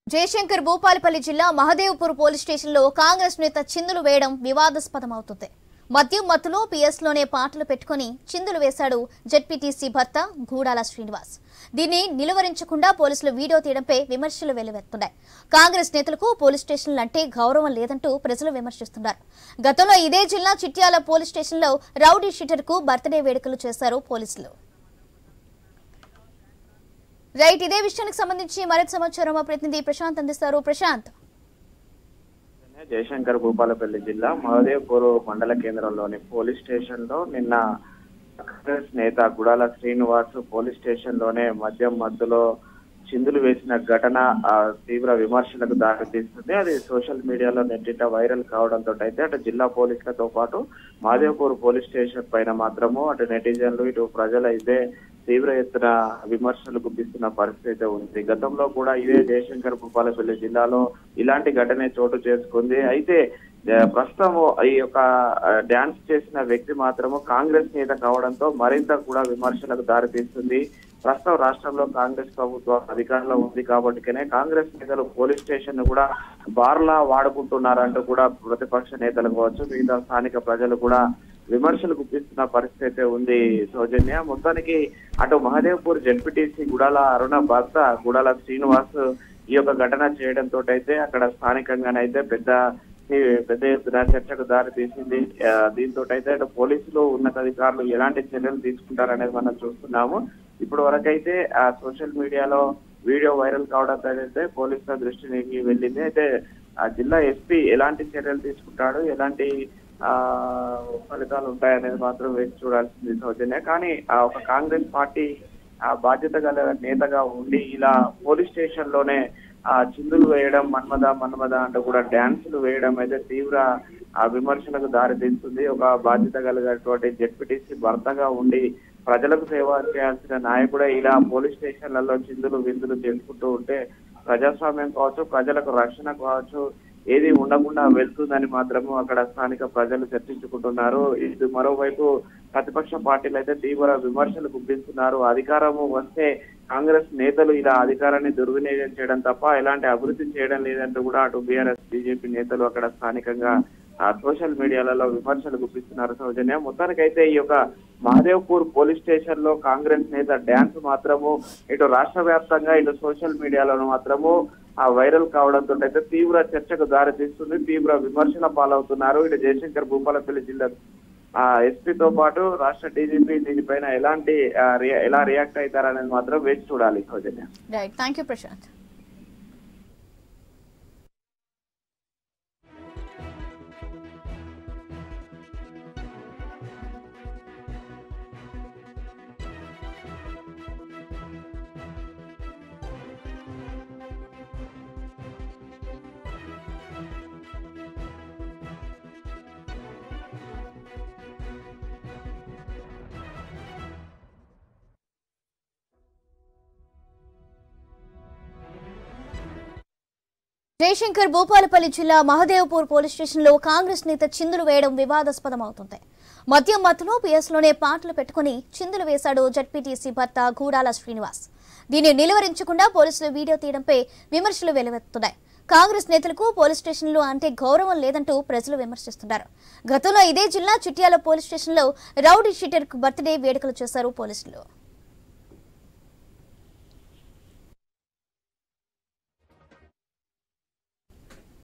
జయశంకర్ భూపాలపల్లి జిల్లా మహదేవ్పూర్ పోలీస్ స్టేషన్లో కాంగ్రెస్ నేత చిందులు వేయడం వివాదాస్పదమవుతుంది మద్యం మత్తులో పిఎస్లోనే పాటలు పెట్టుకుని చిందులు వేశాడు జెడ్పీటీసీ భర్త గూడాల శ్రీనివాస్ దీన్ని నిలువరించకుండా పోలీసులు వీడియో తీయడంపై విమర్శలు వెల్లువెత్తున్నాయి కాంగ్రెస్ నేతలకు పోలీస్ స్టేషన్లు అంటే గౌరవం లేదంటూ ప్రజలు విమర్శిస్తున్నారు గతంలో ఇదే జిల్లా చిట్యాల పోలీస్ స్టేషన్లో రౌడీ షీటర్కు బర్త్డే వేడుకలు చేశారు పోలీసులు రైట్ ఇదే విషయానికి సంబంధించి మరింత సమాచారం మా ప్రతినిధి ప్రశాంత్ అందిస్తారు ప్రశాంత్ జయశంకర్ భూపాలపల్లి జిల్లా మహదేవ్పూర్ మండల కేంద్రంలోని పోలీస్ స్టేషన్ లో నిన్న కాంగ్రెస్ నేత గుడాల శ్రీనివాస్ పోలీస్ స్టేషన్ లోనే మద్యం మధ్యలో చిందులు వేసిన ఘటన ఆ, తీవ్ర విమర్శలకు దారితీస్తుంది అది సోషల్ మీడియాలో నెట్టిట వైరల్ కావడంతో అయితే అటు జిల్లా పోలీసులతో పాటు మహదేవ్పూర్ పోలీస్ స్టేషన్ పైన మాత్రము అటు నెటిజన్లు ఇటు ప్రజలు అయితే తీవ్ర ఎత్తున విమర్శలు గుప్పిస్తున్న పరిస్థితి అయితే ఉంది గతంలో కూడా ఇదే జయశంకర్ భూపాలపల్లి జిల్లాలో ఇలాంటి ఘటనే చోటు చేసుకుంది అయితే ఆ, ప్రస్తుతం ఈ యొక్క ఆ, డాన్స్ చేసిన వ్యక్తి మాత్రము కాంగ్రెస్ నేత కావడంతో మరింత కూడా విమర్శలకు దారితీస్తుంది ప్రస్తుతం రాష్ట్రంలో కాంగ్రెస్ ప్రభుత్వం అధికారంలో ఉంది కాబట్టికనే కాంగ్రెస్ నేతలు పోలీస్ స్టేషన్ ను కూడా బార్లా వాడుకుంటున్నారంటూ కూడా ప్రతిపక్ష నేతలు కావచ్చు మిగతా స్థానిక ప్రజలు కూడా విమర్శలు గుప్పిస్తున్న పరిస్థితి అయితే ఉంది సౌజన్య మొత్తానికి అటు మహదేవ్పూర్ జడ్పీటీసీ గుడాల అరుణ భర్త గుడాల శ్రీనివాస్ ఈ యొక్క ఘటన చేయడంతో అయితే అక్కడ స్థానికంగానైతే పెద్ద ఈ పెద్ద ఎత్తున చర్చకు దారి తీసింది ఆ, దీంతో అయితే అటు పోలీసులు ఉన్నతాధికారులు ఎలాంటి చర్యలు తీసుకుంటారనేది మనం చూస్తున్నాము ఇప్పుడు వరకైతే ఆ సోషల్ మీడియాలో వీడియో వైరల్ కావడంతో అయితే పోలీసుల దృష్టికి వెళ్ళింది అయితే ఆ జిల్లా ఎస్పీ ఎలాంటి చర్యలు తీసుకుంటాడు ఎలాంటి ఆ ఫలితాలు ఉంటాయనేది మాత్రం వేచి చూడాల్సింది సౌజన్య కానీ ఆ ఒక కాంగ్రెస్ పార్టీ ఆ బాధ్యత గల నేతగా ఉండి ఇలా పోలీస్ స్టేషన్ లోనే ఆ చిందులు వేయడం మన్మద మన్మద అంటూ కూడా డ్యాన్సులు వేయడం అయితే తీవ్ర ఆ విమర్శలకు దారితీస్తుంది ఒక బాధ్యత కలిగినటువంటి జెడ్పీటీసీ భర్తగా ఉండి ప్రజలకు సేవ చేయాల్సిన నాయకుడే ఇలా పోలీస్ స్టేషన్లలో చిందులు విందులు చేసుకుంటూ ఉంటే ప్రజాస్వామ్యం కావచ్చు ప్రజలకు రక్షణ కావచ్చు ఏది ఉండకుండా వెళ్తుందని మాత్రము అక్కడ స్థానిక ప్రజలు చర్చించుకుంటున్నారు ఇది మరోవైపు ప్రతిపక్ష పార్టీలు అయితే తీవ్ర విమర్శలు గుప్పిస్తున్నారు అధికారము వస్తే కాంగ్రెస్ నేతలు ఇలా అధికారాన్ని దుర్వినియోగం చేయడం తప్ప ఎలాంటి అభివృద్ధి చేయడం లేదంటూ కూడా అటు బీఆర్ఎస్ బీజేపీ నేతలు అక్కడ స్థానికంగా ఆ సోషల్ మీడియాలలో విమర్శలు గుప్పిస్తున్నారు సౌజన్య మొత్తానికైతే ఈ యొక్క మహదేవ్పూర్ పోలీస్ స్టేషన్ లో కాంగ్రెస్ నేత డ్యాన్స్ మాత్రము ఇటు రాష్ట్ర వ్యాప్తంగా ఇటు సోషల్ మీడియాలో మాత్రము ఆ వైరల్ కావడంతో అయితే తీవ్ర చర్చకు దారి తీస్తుంది తీవ్ర విమర్శల పాలవుతున్నారు ఇటు జయశంకర్ భూపాలపల్లి జిల్లా ఆ ఎస్పీతో పాటు రాష్ట్ర డీజీపీ దీనిపైన ఎలాంటి ఆ, రియా- ఎలా రియాక్ట్ అవుతారనేది మాత్రం వేచి చూడాలి Soujanya right thank you Prashanth Jayashankar Bhupalpally జిల్లా మహదేవ్పూర్ పోలీస్ స్టేషన్లో కాంగ్రెస్ నేత చిందులు వేయడం వివాదాస్పదమవుతుంది మద్యం మత్తులో పిఎస్లోనే పాటలు పెట్టుకుని చిందులు వేశాడు జడ్పీటీసీ భర్త గూడాల శ్రీనివాస్ దీన్ని నిలువరించకుండా పోలీసులు వీడియో తీయడంపై విమర్శలు వెలువెత్తున్నాయి కాంగ్రెస్ నేతలకు పోలీస్ స్టేషన్లు అంటే గౌరవం లేదంటూ ప్రజలు విమర్శిస్తున్నారు గతంలో ఇదే జిల్లా చిట్యాల పోలీస్ స్టేషన్లో రౌడీ షీటర్కు బర్త్డే వేడుకలు చేశారు పోలీసులు